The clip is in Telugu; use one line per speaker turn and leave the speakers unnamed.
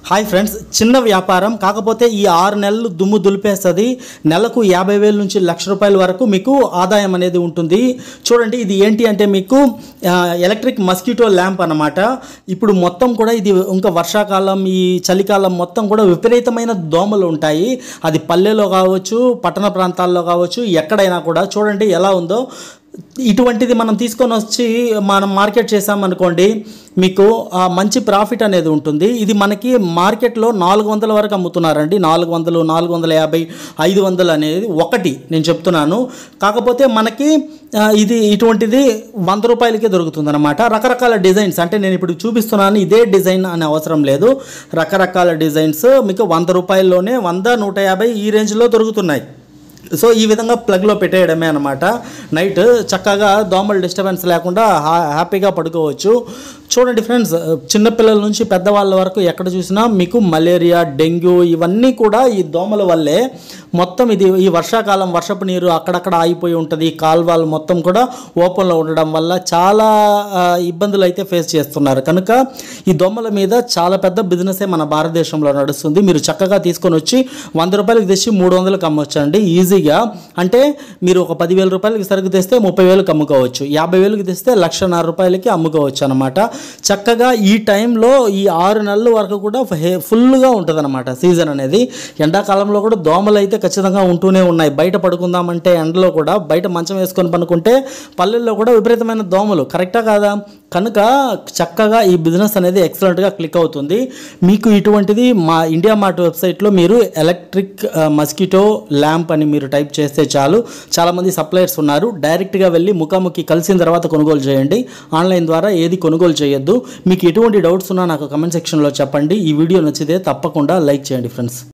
హాయ్ ఫ్రెండ్స్ చిన్న వ్యాపారం కాకపోతే ఈ ఆరు నెలలు దుమ్ము దులిపేస్తుంది నెలకు యాభై వేల నుంచి లక్ష రూపాయల వరకు మీకు ఆదాయం అనేది ఉంటుంది చూడండి ఇది ఏంటి అంటే మీకు ఆ, ఎలక్ట్రిక్ మస్కిటో ల్యాంప్ అన్నమాట ఇప్పుడు మొత్తం కూడా ఇది ఇంకా వర్షాకాలం ఈ చలికాలం మొత్తం కూడా విపరీతమైన దోమలు ఉంటాయి అది పల్లెలో కావచ్చు పట్టణ ప్రాంతాల్లో కావచ్చు ఎక్కడైనా కూడా చూడండి ఎలా ఉందో ఇటువంటిది మనం తీసుకొని వచ్చి మనం మార్కెట్ చేసామనుకోండి మీకు ఆ, మంచి ప్రాఫిట్ అనేది ఉంటుంది ఇది మనకి మార్కెట్లో నాలుగు వందల వరకు అమ్ముతున్నారండి నాలుగు వందలు నాలుగు వందల యాభై ఐదు వందలు అనేది ఒకటి నేను చెప్తున్నాను కాకపోతే మనకి ఆ, ఇది ఇటువంటిది వంద రూపాయలకే దొరుకుతుంది అనమాట రకరకాల డిజైన్స్ అంటే నేను ఇప్పుడు చూపిస్తున్నాను ఇదే డిజైన్ అనే అవసరం లేదు రకరకాల డిజైన్స్ మీకు వంద రూపాయల్లోనే వంద నూట యాభై ఈ రేంజ్లో దొరుకుతున్నాయి సో ఈ విధంగా ప్లగ్లో పెట్టేయడమే అనమాట నైట్ చక్కగా దోమలు డిస్టర్బెన్స్ లేకుండా హా హ్యాపీగా పడుకోవచ్చు చూడండి ఫ్రెండ్స్ చిన్నపిల్లల నుంచి పెద్దవాళ్ళ వరకు ఎక్కడ చూసినా మీకు మలేరియా డెంగ్యూ ఇవన్నీ కూడా ఈ దోమల వల్లే మొత్తం ఇది ఈ వర్షాకాలం వర్షపు నీరు అక్కడక్కడ ఆగిపోయి ఉంటుంది ఈ కాల్వలు మొత్తం కూడా ఓపెన్లో ఉండడం వల్ల చాలా ఆ, ఇబ్బందులు అయితే ఫేస్ చేస్తున్నారు కనుక ఈ దోమల మీద చాలా పెద్ద బిజినెసే మన భారతదేశంలో నడుస్తుంది మీరు చక్కగా తీసుకొని వచ్చి వంద రూపాయలకి తెచ్చి మూడు వందలకు అమ్మొచ్చండి ఈజీగా అంటే మీరు ఒక పదివేల రూపాయలకి సరుకు తెస్తే ముప్పై వేలకు అమ్ముకోవచ్చు యాభై వేలకు తెస్తే లక్షన్నర రూపాయలకి అమ్ముకోవచ్చు అనమాట చక్కగా ఈ టైంలో ఈ ఆరు నెలల వరకు కూడా హే- ఫుల్గా ఉంటుంది అనమాట సీజన్ అనేది ఎండాకాలంలో కూడా దోమలు అయితే ఖచ్చితంగా ఉంటూనే ఉన్నాయి బయట పడుకుందామంటే ఎండలో కూడా బయట మంచం వేసుకొని పనుకుంటే పల్లెల్లో కూడా విపరీతమైన దోమలు కరెక్టా కాదా కనుక చక్కగా ఈ బిజినెస్ అనేది ఎక్సలెంట్గా క్లిక్ అవుతుంది మీకు ఇటువంటిది మా ఇండియా మార్ట్ వెబ్సైట్లో మీరు ఎలక్ట్రిక్ మస్కిటో ల్యాంప్ అని మీరు టైప్ చేస్తే చాలు చాలామంది సప్లయర్స్ ఉన్నారు డైరెక్ట్గా వెళ్ళి ముఖాముఖి కలిసిన తర్వాత కొనుగోలు చేయండి ఆన్లైన్ ద్వారా ఏది కొనుగోలు చేయొద్దు మీకు ఎటువంటి డౌట్స్ ఉన్నా నాకు కమెంట్ సెక్షన్లో చెప్పండి ఈ వీడియో నచ్చితే తప్పకుండా లైక్ చేయండి ఫ్రెండ్స్